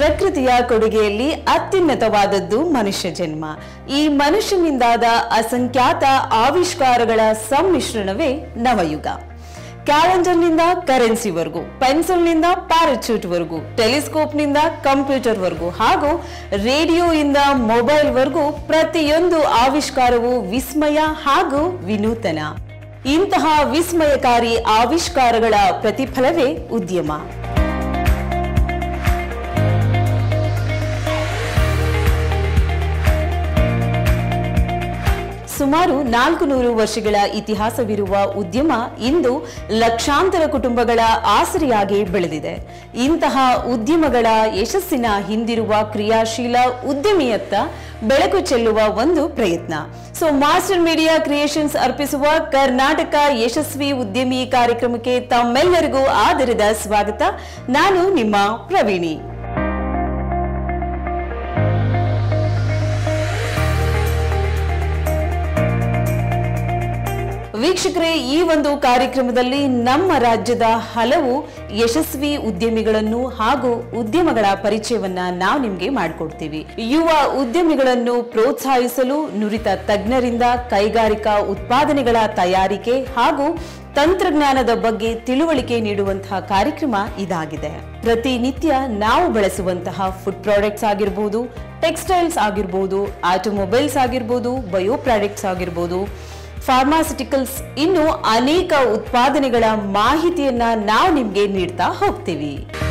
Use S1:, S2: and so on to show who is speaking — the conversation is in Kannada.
S1: ಪ್ರಕೃತಿಯ ಕೊಡುಗೆಯಲ್ಲಿ ಅತ್ಯುನ್ನತವಾದದ್ದು ಮನುಷ್ಯ ಜನ್ಮ ಈ ಮನುಷ್ಯನಿಂದಾದ ಅಸಂಖ್ಯಾತ ಆವಿಷ್ಕಾರಗಳ ಸಮ್ಮಿಶ್ರಣವೇ ನವಯುಗ ಕ್ಯಾಲೆಂಡರ್ನಿಂದ ಕರೆನ್ಸಿವರೆಗೂ ಪೆನ್ಸಿಲ್ನಿಂದ ಪ್ಯಾರಾಚೂಟ್ವರೆಗೂ ಟೆಲಿಸ್ಕೋಪ್ನಿಂದ ಕಂಪ್ಯೂಟರ್ವರೆಗೂ ಹಾಗೂ ರೇಡಿಯೋಯಿಂದ ಮೊಬೈಲ್ವರೆಗೂ ಪ್ರತಿಯೊಂದು ಆವಿಷ್ಕಾರವು ವಿಸ್ಮಯ ಹಾಗೂ ವಿನೂತನ ಇಂತಹ ವಿಸ್ಮಯಕಾರಿ ಆವಿಷ್ಕಾರಗಳ ಪ್ರತಿಫಲವೇ ಉದ್ಯಮ ಸುಮಾರು ನಾಲ್ಕು ನೂರು ವರ್ಷಗಳ ಇತಿಹಾಸವಿರುವ ಉದ್ಯಮ ಇಂದು ಲಕ್ಷಾಂತರ ಕುಟುಂಬಗಳ ಆಸರೆಯಾಗಿ ಬೆಳೆದಿದೆ ಇಂತಹ ಉದ್ಯಮಗಳ ಯಶಸ್ಸಿನ ಹಿಂದಿರುವ ಕ್ರಿಯಾಶೀಲ ಉದ್ಯಮಿಯತ್ತ ಬೆಳಕು ಚೆಲ್ಲುವ ಒಂದು ಪ್ರಯತ್ನ ಸೊ ಮಾಸ್ಟರ್ ಮೀಡಿಯಾ ಕ್ರಿಯೇಷನ್ಸ್ ಅರ್ಪಿಸುವ ಕರ್ನಾಟಕ ಯಶಸ್ವಿ ಉದ್ಯಮಿ ಕಾರ್ಯಕ್ರಮಕ್ಕೆ ತಮ್ಮೆಲ್ಲರಿಗೂ ಆದರದ ಸ್ವಾಗತ ನಾನು ನಿಮ್ಮ ಪ್ರವೀಣಿ ವೀಕ್ಷಕರೇ ಈ ಒಂದು ಕಾರ್ಯಕ್ರಮದಲ್ಲಿ ನಮ್ಮ ರಾಜ್ಯದ ಹಲವು ಯಶಸ್ವಿ ಉದ್ಯಮಿಗಳನ್ನು ಹಾಗೂ ಉದ್ಯಮಗಳ ಪರಿಚಯವನ್ನ ನಾವು ನಿಮ್ಗೆ ಮಾಡಿಕೊಡ್ತೀವಿ ಯುವ ಉದ್ಯಮಿಗಳನ್ನು ಪ್ರೋತ್ಸಾಹಿಸಲು ನುರಿತ ತಜ್ಞರಿಂದ ಕೈಗಾರಿಕಾ ಉತ್ಪಾದನೆಗಳ ತಯಾರಿಕೆ ಹಾಗೂ ತಂತ್ರಜ್ಞಾನದ ಬಗ್ಗೆ ತಿಳುವಳಿಕೆ ನೀಡುವಂತಹ ಕಾರ್ಯಕ್ರಮ ಇದಾಗಿದೆ ಪ್ರತಿನಿತ್ಯ ನಾವು ಬಳಸುವಂತಹ ಫುಡ್ ಪ್ರಾಡಕ್ಟ್ಸ್ ಆಗಿರ್ಬೋದು ಟೆಕ್ಸ್ಟೈಲ್ಸ್ ಆಗಿರ್ಬೋದು ಆಟೋಮೊಬೈಲ್ಸ್ ಆಗಿರ್ಬೋದು ಬಯೋ ಪ್ರಾಡಕ್ಟ್ಸ್ ಆಗಿರ್ಬೋದು ಫಾರ್ಮಾಸಿಟಿಕಲ್ಸ್ ಇನ್ನು ಅನೇಕ ಉತ್ಪಾದನೆಗಳ ಮಾಹಿತಿಯನ್ನ ನಾವು ನಿಮ್ಗೆ ನೀಡ್ತಾ ಹೋಗ್ತೀವಿ